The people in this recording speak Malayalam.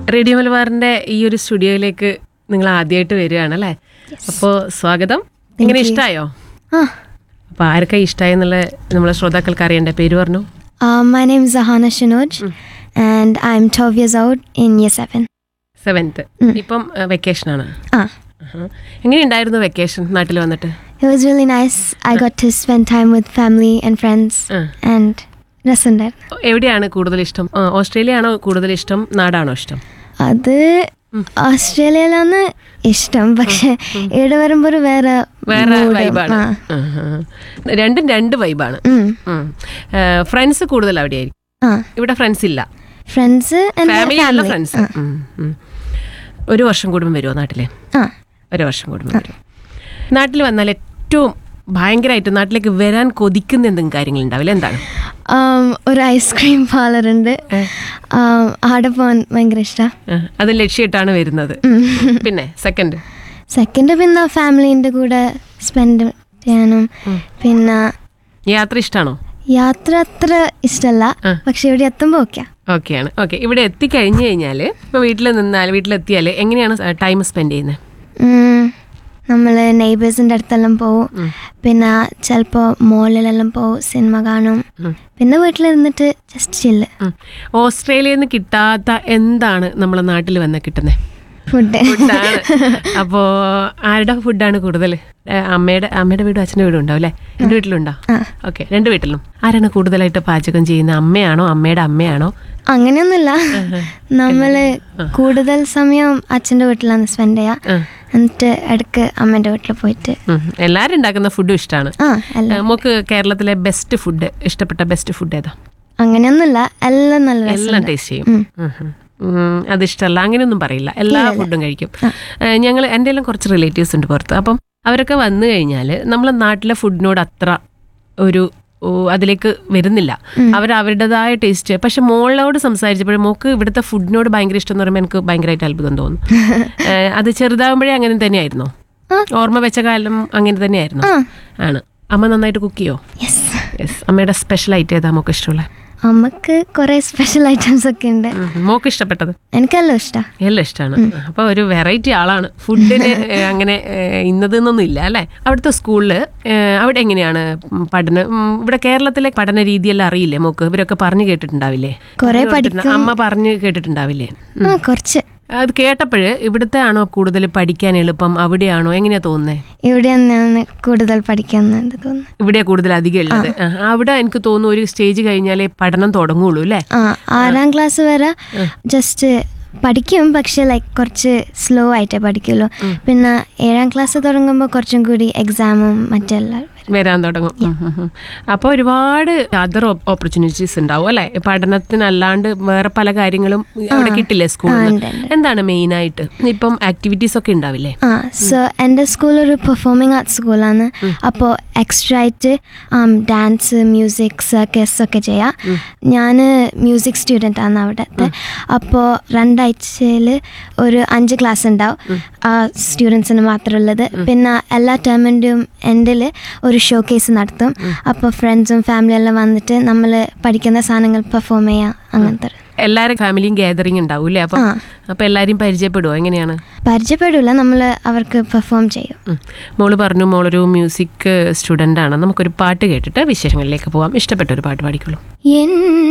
റേഡിയോ മലബാറിന്റെ ഈ ഒരു സ്റ്റുഡിയോയിലേക്ക് നിങ്ങൾ ആദ്യമായിട്ട് വരികയാണല്ലേ അപ്പോൾ സ്വാഗതം എങ്ങനെ ഇഷ്ടമായോ ആ അപ്പോൾ ആരൊക്കെ ഇഷ്ടമായി എന്നുള്ള നമ്മളെ ശ്രോതാക്കൾക്ക് അറിയണ്ടേ പേര് പറഞ്ഞു Uh, my name is Zahana Shinoj, and I'm 12 years old in year 7. Seventh ഇപ്പം വെക്കേഷൻ ആണ് Ah, എങ്ങനെയുണ്ടായിരുന്നു വെക്കേഷൻ നാട്ടിൽ വന്നിട്ട് it was really nice. I got to spend time with family and friends, ആ. and രസമുണ്ടായിരുന്നു എവിടെയാണ് കൂടുതൽ ഇഷ്ടം ആ, ഓസ്ട്രേലിയ ആണോ കൂടുതൽ ഇഷ്ടം നാടാണോ ഇഷ്ടം അത് ഓസ്ട്രേലിയയിലാണ് ഇഷ്ടം പക്ഷെ ഇവിടെ വരുമ്പോൾ ഒരു വേറെ വേറെ mood. വൈബാണ് ആ. രണ്ടും രണ്ട് വൈബാണ് ഉം. ഫ്രണ്ട്സ് കൂടുതൽ അവിടെയായിരിക്കും ആ ഇവിടെ ഫ്രണ്ട്സ് ഇല്ല ഫ്രണ്ട്സ് ഫാമിലി അല്ല ഫ്രണ്ട്സ് ഒരു വർഷം കൂടുമ്പോൾ വരുമോ നാട്ടിലെ ആ ഒരു വർഷം കൂടുമ്പോൾ വരും നാട്ടിൽ വന്നാൽ ഏറ്റവും ഭയങ്കരമായിട്ട് നാട്ടിലേക്ക് വരാൻ കൊതിക്കുന്ന എന്തെങ്കിലും കാര്യങ്ങൾ ഉണ്ടാവില്ല എന്താണ് Um, ഒരു ഐസ്ക്രീം പാർലർ ഉണ്ട് Um, അവിടെ പോകാൻ ഭയങ്കര ഇഷ്ടമാണ് ആ, അത് ലക്ഷ്യമായിട്ടാണ് വരുന്നത് പിന്നെ സെക്കൻഡ് സെക്കൻഡ് പിന്നെ ഫാമിലീൻ്റെ കൂടെ സ്പെൻഡ് ചെയ്യാനും പിന്നെ യാത്ര ഇഷ്ടമാണോ യാത്ര അത്ര ഇഷ്ടമല്ല ആ. പക്ഷെ ഇവിടെ എത്തുമ്പോൾ ഓക്കെ ഓക്കെയാണ് ഓക്കെ ഇവിടെ എത്തിക്കഴിഞ്ഞ് കഴിഞ്ഞാൽ ഇപ്പോൾ വീട്ടിൽ നിന്നാൽ വീട്ടിലെത്തിയാൽ എങ്ങനെയാണ് ടൈം സ്പെൻഡ് ചെയ്യുന്നത് നമ്മൾ നെയ്ബേഴ്സിൻ്റെ അടുത്തെല്ലാം പോവും പിന്നെ ചിലപ്പോൾ മോളിലെല്ലാം പോവും സിനിമ കാണും പിന്നെ വീട്ടിലിരുന്നിട്ട് ജസ്റ്റ് ചില്ല് ഓസ്ട്രേലിയയിൽ നിന്ന് കിട്ടാത്ത എന്താണ് നമ്മളെ നാട്ടിൽ വന്ന് കിട്ടുന്നത് ഫുഡ് ഫുഡാണ് അപ്പോ ആരുടെ ഫുഡാണ് കൂടുതൽ അമ്മയുടെ അമ്മയുടെ വീടും അച്ഛൻ്റെ വീടും ഉണ്ടാവും അല്ലേ എൻ്റെ വീട്ടിലുണ്ടോ ഓക്കെ രണ്ട് വീട്ടിലും ആരാണ് കൂടുതലായിട്ട് പാചകം ചെയ്യുന്നത് അമ്മയാണോ അമ്മയുടെ അമ്മയാണോ അങ്ങനെയൊന്നുമില്ല നമ്മൾ കൂടുതൽ സമയം അച്ഛൻ്റെ വീട്ടിലാണ് സ്പെൻഡ് ചെയ്യുക ആ. എന്നിട്ട് ഇടയ്ക്ക് അമ്മേൻ്റെ വീട്ടിൽ പോയിട്ട് ഉം. എല്ലാവരും ഉണ്ടാക്കുന്ന ഫുഡും ഇഷ്ടമാണ് ആ അല്ല നമുക്ക് കേരളത്തിലെ ബെസ്റ്റ് ഫുഡ് ഇഷ്ടപ്പെട്ട ബെസ്റ്റ് ഫുഡ് ഏതാ അങ്ങനെയൊന്നുമില്ല എല്ലാം നല്ല രസം എല്ലാം ടേസ്റ്റ് ചെയ്യും ഉം, ഉം. ഉം, അത് ഇഷ്ടമല്ല അങ്ങനെയൊന്നും പറയില്ല എല്ലാ ഫുഡും കഴിക്കും ഞങ്ങൾ എൻ്റെ എല്ലാം കുറച്ച് റിലേറ്റീവ്സ് ഉണ്ട് പുറത്ത് അപ്പം അവരൊക്കെ വന്നു കഴിഞ്ഞാൽ നമ്മളെ നാട്ടിലെ ഫുഡിനോട് അത്ര ഒരു ഓ, അതിലേക്ക് വരുന്നില്ല അവർ അവരുടേതായ ടേസ്റ്റ് പക്ഷെ മോളോട് സംസാരിച്ചപ്പോഴും മോക്ക് ഇവിടുത്തെ ഫുഡിനോട് ഭയങ്കര ഇഷ്ടം എന്ന് പറയുമ്പോൾ എനിക്ക് ഭയങ്കരമായിട്ട് അത്ഭുതം തോന്നുന്നു ഏഹ്, അത് ചെറുതാകുമ്പോഴേ അങ്ങനെ തന്നെയായിരുന്നോ ഓർമ്മ വെച്ച കാലം അങ്ങനെ തന്നെയായിരുന്നു ആണ് അമ്മ നന്നായിട്ട് കുക്ക് ചെയ്യോ യെസ് യെസ് അമ്മയുടെ സ്പെഷ്യൽ ഐറ്റം ഏതാ മോക്ക് ഇഷ്ടമുള്ള അമ്മക്ക് കുറേ സ്പെഷ്യൽ ഐറ്റംസ് ഒക്കെ ഉണ്ട് മോക്ക് ഇഷ്ടപ്പെട്ടത് എനിക്കെല്ലാം ഇഷ്ടമാണ് എല്ലാം ഇഷ്ടമാണ് അപ്പൊ ഒരു വെറൈറ്റി ആളാണ് ഫുഡിന് ഏഹ്, അങ്ങനെ ഏഹ്, ഇന്നതെന്നൊന്നും ഇല്ല അല്ലെ അവിടുത്തെ സ്കൂളില് ഏഹ്, അവിടെ എങ്ങനെയാണ് ഉം, പഠനം ഉം, ഇവിടെ കേരളത്തിലെ പഠന രീതിയെല്ലാം അറിയില്ലേ മോക്ക് ഇവരൊക്കെ പറഞ്ഞു കേട്ടിട്ടുണ്ടാവില്ലേ കുറേ പറഞ്ഞു കേട്ടിട്ടുണ്ട്. അമ്മ പറഞ്ഞു കേട്ടിട്ടുണ്ടാവില്ലേ ആ കുറച്ച് അത് കേട്ടപ്പോഴ് ഇവിടുത്തെ ആണോ കൂടുതൽ പഠിക്കാൻ എളുപ്പം അവിടെയാണോ എങ്ങനെയാ തോന്നുന്നത് ഇവിടെ തന്നെയാണ് കൂടുതൽ പഠിക്കുന്നത് തോന്നുന്നു ഇവിടെ കൂടുതൽ അധികം ഉള്ളത് ആ, അവിടെ എനിക്ക് തോന്നുന്നു ഒരു സ്റ്റേജ് കഴിഞ്ഞാലേ പഠനം തുടങ്ങുള്ളൂ അല്ലേ ആ ആറാം ക്ലാസ് വരെ ജസ്റ്റ് പഠിക്കും പക്ഷെ ലൈക്ക് കുറച്ച് സ്ലോ ആയിട്ടേ പഠിക്കുള്ളൂ പിന്നെ ഏഴാം ക്ലാസ് തുടങ്ങുമ്പോൾ കുറച്ചും കൂടി എക്സാമും മറ്റെല്ലാം വരും. വരാൻ തുടങ്ങും അപ്പോൾ ഒരുപാട് അതർ ഓപ്പർച്യൂണിറ്റീസ് ഉണ്ടാവും അല്ലെ പഠനത്തിനല്ലാണ്ട് വേറെ പല കാര്യങ്ങളും അവിടെ കിട്ടില്ലേ സ്കൂളിൽ ഉണ്ട്, നിന്ന് എന്താണ് മെയിൻ ആയിട്ട് ഇപ്പം ആക്ടിവിറ്റീസ് ഒക്കെ ഉണ്ടാവില്ലേ ആ സോ എൻ്റെ സ്കൂൾ ഒരു പെർഫോമിംഗ് ആർട്സ് സ്കൂളാണ് അപ്പോൾ എക്സ്ട്രാ ആയിട്ട് ഡാൻസ് മ്യൂസിക് സർക്കസ് ഒക്കെ ചെയ്യാം ഞാൻ മ്യൂസിക് സ്റ്റുഡൻ്റ് ആണ് അവിടുത്തെ അപ്പോൾ രണ്ടാഴ്ചയിൽ ഒരു അഞ്ച് ക്ലാസ് ഉണ്ടാവും ആ സ്റ്റുഡൻസിന് മാത്രമുള്ളത് പിന്നെ എല്ലാ ടേമിൻ്റെയും എൻഡിൽ ഒരു ഷോ കേസ് നടത്തും അപ്പോൾ ഫ്രണ്ട്സും ഫാമിലിയും എല്ലാം വന്നിട്ട് നമ്മൾ പഠിക്കുന്ന സാധനങ്ങൾ പെർഫോം ചെയ്യാം അങ്ങനത്തെ ഒരു- എല്ലാവരും ഫാമിലിയും ഗാദറിങ് ഉണ്ടാവും അല്ലേ അപ്പം ആ. അപ്പം എല്ലാവരും പരിചയപ്പെടുമോ എങ്ങനെയാണ് പരിചയപ്പെടില്ല നമ്മൾ അവർക്ക് പെർഫോം ചെയ്യും ഉം. മോള് പറഞ്ഞു മോളൊരു മ്യൂസിക് സ്റ്റുഡൻ്റ് ആണ് നമുക്കൊരു പാട്ട് കേട്ടിട്ട് വിശേഷങ്ങളിലേക്ക് പോവാം ഇഷ്ടപ്പെട്ട ഒരു പാട്ട് പാടിക്കോളൂ എൻ